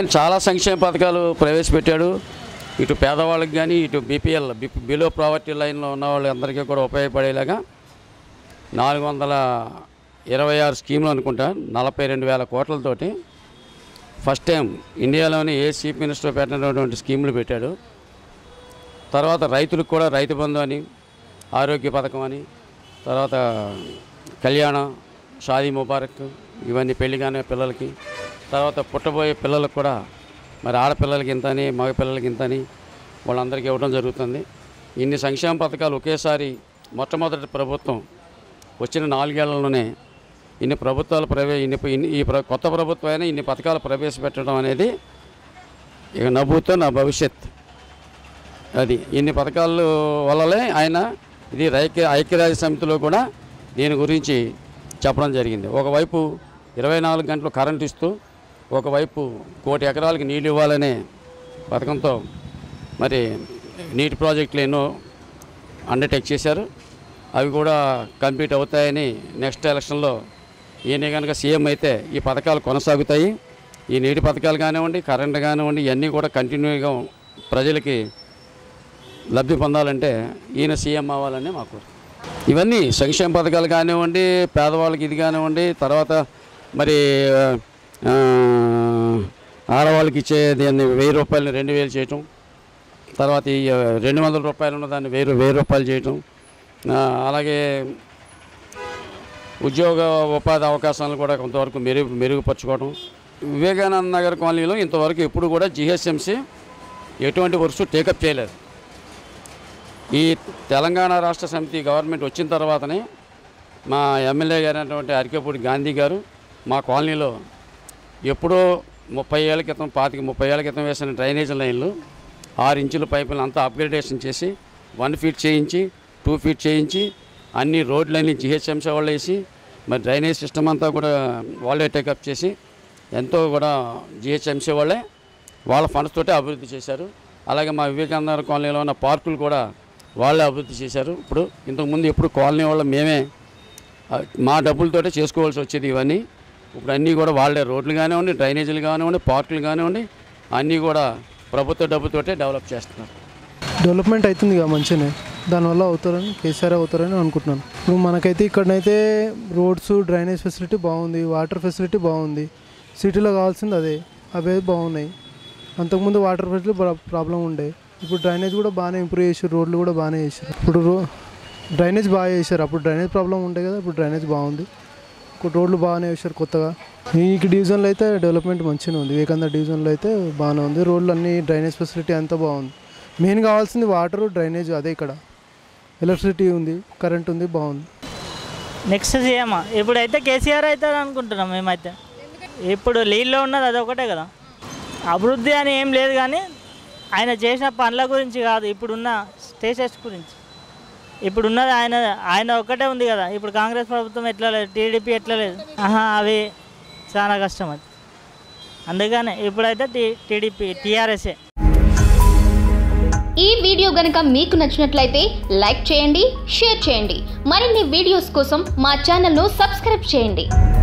జగన్ చాలా సంక్షేమ పథకాలు ప్రవేశపెట్టాడు ఇటు పేదవాళ్ళకి కానీ ఇటు బీపీఎల్ బిలో ప్రావర్టీ లైన్లో ఉన్న వాళ్ళందరికీ కూడా ఉపయోగపడేలాగా నాలుగు వందల ఇరవై ఆరు స్కీములు అనుకుంటా నలభై రెండు వేల కోట్లతోటి ఫస్ట్ టైం ఇండియాలోని ఏ చీఫ్ మినిస్టర్ పెట్టినటువంటి స్కీములు పెట్టాడు తర్వాత రైతులకు కూడా రైతు బంధు అని ఆరోగ్య పథకం అని తర్వాత కళ్యాణ షాదీ ముబారక్ ఇవన్నీ పెళ్లిగానే పిల్లలకి తర్వాత పుట్టబోయే పిల్లలకు కూడా మరి ఆడపిల్లలకి ఇంత అని మగ పిల్లలకి ఇంత అని వాళ్ళందరికీ ఇవ్వడం జరుగుతుంది ఇన్ని సంక్షేమ పథకాలు ఒకేసారి మొట్టమొదటి ప్రభుత్వం వచ్చిన నాలుగేళ్లలోనే ఇన్ని ప్రభుత్వాలు ప్రవే ఇన్ని ఇన్ని- ఈ ప్ర- కొత్త ప్రభుత్వం అయినా ఇన్ని పథకాలు ప్రవేశపెట్టడం అనేది ఇక నవ్వుతో నా భవిష్యత్ అది ఇన్ని పథకాలు వల్లనే ఆయన ఇది ఐక్య ఐక్యరాజ్య సమితిలో కూడా దీని గురించి చెప్పడం జరిగింది ఒకవైపు ఇరవై నాలుగు గంటలు కరెంట్ ఇస్తూ ఒకవైపు కోటి ఎకరాలకి నీళ్ళు ఇవ్వాలనే పథకంతో మరి నీటి ప్రాజెక్టులు ఎన్నో అండర్టేక్ చేశారు అవి కూడా కంప్లీట్ అవుతాయని నెక్స్ట్ ఎలక్షన్లో ఈయన కనుక సీఎం అయితే ఈ పథకాలు కొనసాగుతాయి ఈ నీటి పథకాలు కానివ్వండి కరెంట్ కానివ్వండి ఇవన్నీ కూడా కంటిన్యూగా ప్రజలకి లబ్ధి పొందాలంటే ఈయన సీఎం అవ్వాలని మాకు ఇవన్నీ సంక్షేమ పథకాలు కానివ్వండి పేదవాళ్ళకి ఇది కానివ్వండి తర్వాత మరి ఆ, ఆడవాళ్ళకి ఇచ్చే దాన్ని వెయ్యి రూపాయలని రెండు వేలు చేయటం తర్వాత ఈ ఆ, రెండు వందల రూపాయలు ఉన్న దాన్ని వెయ్యి వెయ్యి రూపాయలు చేయటం ఆ, అలాగే ఉద్యోగ ఉపాధి అవకాశాలను కూడా కొంతవరకు మెరుగు మెరుగుపరచుకోవడం వివేకానంద నగర్ కాలనీలో ఇంతవరకు ఎప్పుడు కూడా జిహెచ్ఎంసీ ఎటువంటి వర్క్స్ టేకప్ చేయలేదు ఈ తెలంగాణ రాష్ట్ర సమితి గవర్నమెంట్ వచ్చిన తర్వాతనే మా ఎమ్మెల్యే గారు అయినటువంటి అరికేపూడి గాంధీ గారు మా కాలనీలో ఎప్పుడో ముప్పై ఏళ్ళ క్రితం పాతిక ముప్పై ఏళ్ళ క్రితం వేసిన డ్రైనేజ్ లైన్లు ఆరు ఇంచుల పైపులను అంతా అప్గ్రేడేషన్ చేసి వన్ ఫీట్ చేయించి టూ ఫీట్ చేయించి అన్ని రోడ్లన్నీ జిహెచ్ఎంసీ వాళ్ళు వేసి మరి డ్రైనేజ్ సిస్టమ్ అంతా కూడా వాళ్ళే టేకప్ చేసి ఎంతో కూడా జిహెచ్ఎంసీ వాళ్ళే వాళ్ళ ఫండ్స్ తోటే అభివృద్ధి చేశారు అలాగే మా వివేకానంద కాలనీలో ఉన్న పార్కులు కూడా వాళ్ళే అభివృద్ధి చేశారు ఇప్పుడు ఇంతకుముందు ఎప్పుడు కాలనీ వాళ్ళ మేమే ఆ, మా డబ్బులతోటే చేసుకోవాల్సి వచ్చేది ఇవన్నీ ఇప్పుడు అన్నీ కూడా వాళ్ళే రోడ్లు కానివ్వండి డ్రైనేజీలు కానివ్వండి పార్కులు కానివ్వండి అన్నీ కూడా ప్రభుత్వ డబ్బుతోటే డెవలప్ చేస్తున్నారు డెవలప్మెంట్ అవుతుంది కదా మంచిగానే దానివల్ల అవుతారని కేసీఆర్ అవుతారని అనుకుంటున్నాను ఇప్పుడు మనకైతే ఇక్కడనైతే రోడ్స్ డ్రైనేజ్ ఫెసిలిటీ బాగుంది వాటర్ ఫెసిలిటీ బాగుంది సిటీలో కావాల్సింది అదే అవే బాగున్నాయి అంతకుముందు వాటర్ ఫెసిలిటీ ప్రాబ్లం ఉండే ఇప్పుడు డ్రైనేజ్ కూడా బాగానే ఇంప్రూవ్ చేశారు రోడ్లు కూడా బాగానే చేశారు ఇప్పుడు రో డ్రైనేజ్ బాగా చేశారు అప్పుడు డ్రైనేజ్ ప్రాబ్లం ఉండే కదా ఇప్పుడు డ్రైనేజ్ బాగుంది ఇప్పుడు రోడ్లు బాగానే వేశారు కొత్తగా ఈ డివిజన్లో అయితే డెవలప్మెంట్ మంచిగానే ఉంది వివేకానంద డివిజన్లో అయితే బాగానే ఉంది రోడ్లు అన్ని డ్రైనేజ్ ఫెసిలిటీ అంతా బాగుంది మెయిన్ కావాల్సింది వాటర్ డ్రైనేజ్ అదే ఇక్కడ ఎలక్ట్రిసిటీ ఉంది కరెంట్ ఉంది బాగుంది నెక్స్ట్ సీఎం ఇప్పుడైతే కేసీఆర్ అవుతారు అనుకుంటున్నాం మేమైతే ఇప్పుడు లీడ్లో ఉన్నది అదొకటే కదా అభివృద్ధి అని ఏం లేదు కానీ ఆయన చేసిన పనుల గురించి కాదు ఇప్పుడున్న స్టేటస్ గురించి ఇప్పుడున్నది ఆయన ఆయన ఒక్కటే ఉంది కదా ఇప్పుడు కాంగ్రెస్ ప్రభుత్వం ఎట్లా లేదు టీడీపీ ఎట్లా లేదు ఆహా అవి చాలా కష్టం అది అందుకనే ఇప్పుడైతే టీ టీడీపీ టీఆర్ఎస్ఏ ఈ వీడియో గనుక మీకు నచ్చినట్లయితే లైక్ చేయండి షేర్ చేయండి మరిన్ని వీడియోస్ కోసం మా ఛానల్ను సబ్స్క్రైబ్ చేయండి